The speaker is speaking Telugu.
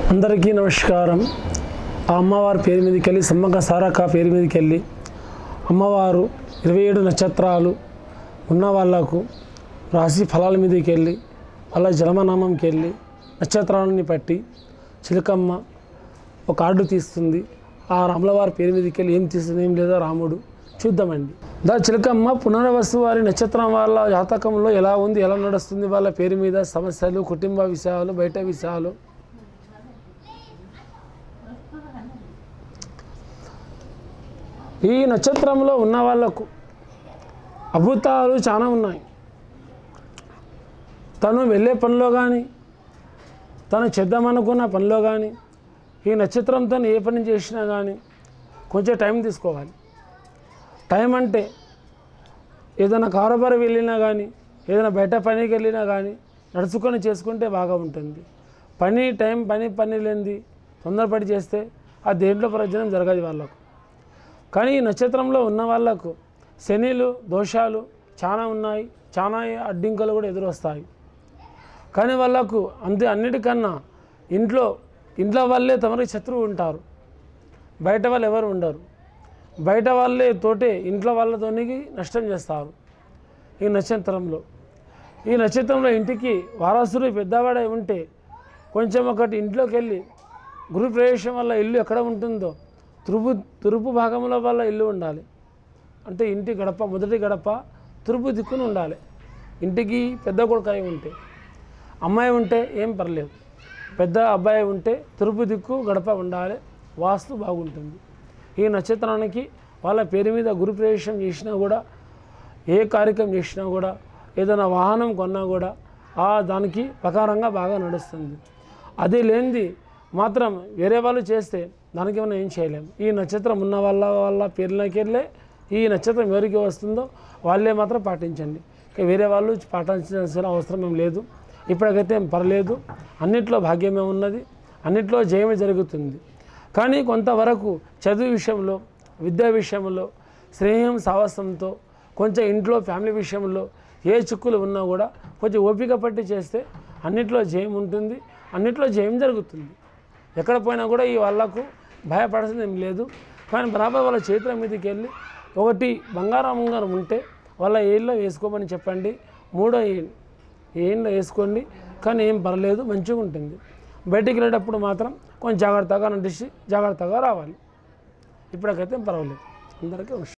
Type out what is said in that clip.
అందరికీ నమస్కారం ఆ అమ్మవారి పేరు మీదకి వెళ్ళి సమ్మక్క సారక్క పేరు మీదకి వెళ్ళి అమ్మవారు ఇరవై ఏడు నక్షత్రాలు ఉన్న వాళ్ళకు రాశి ఫలాల మీదకి వెళ్ళి వాళ్ళ జన్మనామంకి వెళ్ళి నక్షత్రాలని పట్టి చిలకమ్మ ఒక కార్డు తీస్తుంది ఆ రాములవారి పేరు మీదకి వెళ్ళి ఏం తీస్తుంది ఏం లేదో రాముడు చూద్దామండి దా చిలకమ్మ పునర్వసు వారి నక్షత్రం వాళ్ళ జాతకంలో ఎలా ఉంది ఎలా నడుస్తుంది వాళ్ళ పేరు మీద సమస్యలు కుటుంబ విషయాలు బయట విషయాలు ఈ నక్షత్రంలో ఉన్న వాళ్ళకు అద్భుతాలు చాలా ఉన్నాయి తను వెళ్ళే పనిలో కానీ తను చేద్దామనుకున్న పనిలో కానీ ఈ నక్షత్రంతో ఏ పని చేసినా కానీ కొంచెం టైం తీసుకోవాలి టైం అంటే ఏదైనా కారోబార్ వెళ్ళినా కానీ ఏదైనా బయట పనికి వెళ్ళినా కానీ నడుచుకొని చేసుకుంటే బాగా ఉంటుంది పని టైం పని పని లేనిది తొందరపడి చేస్తే ఆ దేంట్లో ప్రయోజనం జరగదు వాళ్ళకు కానీ ఈ నక్షత్రంలో ఉన్న వాళ్ళకు శనిలు దోషాలు చాలా ఉన్నాయి చాలా అడ్డింకలు కూడా ఎదురొస్తాయి కానీ వాళ్ళకు అంతే అన్నిటికన్నా ఇంట్లో ఇంట్లో వాళ్ళే తమరికి శత్రువు ఉంటారు బయట వాళ్ళు ఎవరు ఉండరు బయట వాళ్ళే తోటే ఇంట్లో వాళ్ళతోనికి నష్టం చేస్తారు ఈ నక్షత్రంలో ఈ నక్షత్రంలో ఇంటికి వారసుడు పెద్దవాడై ఉంటే కొంచెం ఒకటి ఇంట్లోకి వెళ్ళి గృహప్రవేశం వల్ల ఇల్లు ఎక్కడ ఉంటుందో తూర్పు తూర్పు భాగంలో వల్ల ఇల్లు ఉండాలి అంటే ఇంటి గడప మొదటి గడప తూర్పు దిక్కున ఉండాలి ఇంటికి పెద్ద కొడుకు అయి ఉంటే అమ్మాయి ఉంటే ఏం పర్లేదు పెద్ద అబ్బాయి ఉంటే తూర్పు దిక్కు గడప ఉండాలి వాస్తు బాగుంటుంది ఈ నక్షత్రానికి వాళ్ళ పేరు మీద గురుప్రవేశం చేసినా కూడా ఏ కార్యక్రమం చేసినా కూడా ఏదైనా వాహనం కొన్నా కూడా ఆ దానికి ప్రకారంగా బాగా నడుస్తుంది అది లేనిది మాత్రం వేరే వాళ్ళు చేస్తే దానికి మనం ఏం చేయలేము ఈ నక్షత్రం ఉన్న వాళ్ళ వాళ్ళ పేర్లకెళ్ళే ఈ నక్షత్రం ఎవరికి వస్తుందో వాళ్ళే మాత్రం పాటించండి ఇక వేరే వాళ్ళు పాటించాల్సిన అవసరం ఏం లేదు ఇప్పటికైతే ఏం పర్లేదు అన్నిట్లో భాగ్యమే ఉన్నది అన్నిట్లో జయమే జరుగుతుంది కానీ కొంతవరకు చదువు విషయంలో విద్యా విషయంలో స్నేహం సాహసంతో కొంచెం ఇంట్లో ఫ్యామిలీ విషయంలో ఏ చిక్కులు ఉన్నా కూడా కొంచెం ఓపిక పట్టి చేస్తే అన్నిట్లో జయం ఉంటుంది అన్నిట్లో జయం జరుగుతుంది ఎక్కడ పోయినా కూడా ఈ వాళ్ళకు భయపడాల్సింది ఏం లేదు కానీ బరాబర్ వాళ్ళ చేతుల మీదకి వెళ్ళి ఒకటి బంగారం ఉంగారం ఉంటే వాళ్ళ ఏళ్ళలో వేసుకోమని చెప్పండి మూడో ఏ- ఏంలో వేసుకోండి కానీ ఏం పర్లేదు మంచిగా ఉంటుంది బయటికి వెళ్ళేటప్పుడు మాత్రం కొంచెం జాగ్రత్తగా నడిచి జాగ్రత్తగా రావాలి ఇప్పటికైతే పర్వాలేదు అందరికీ నమస్కారం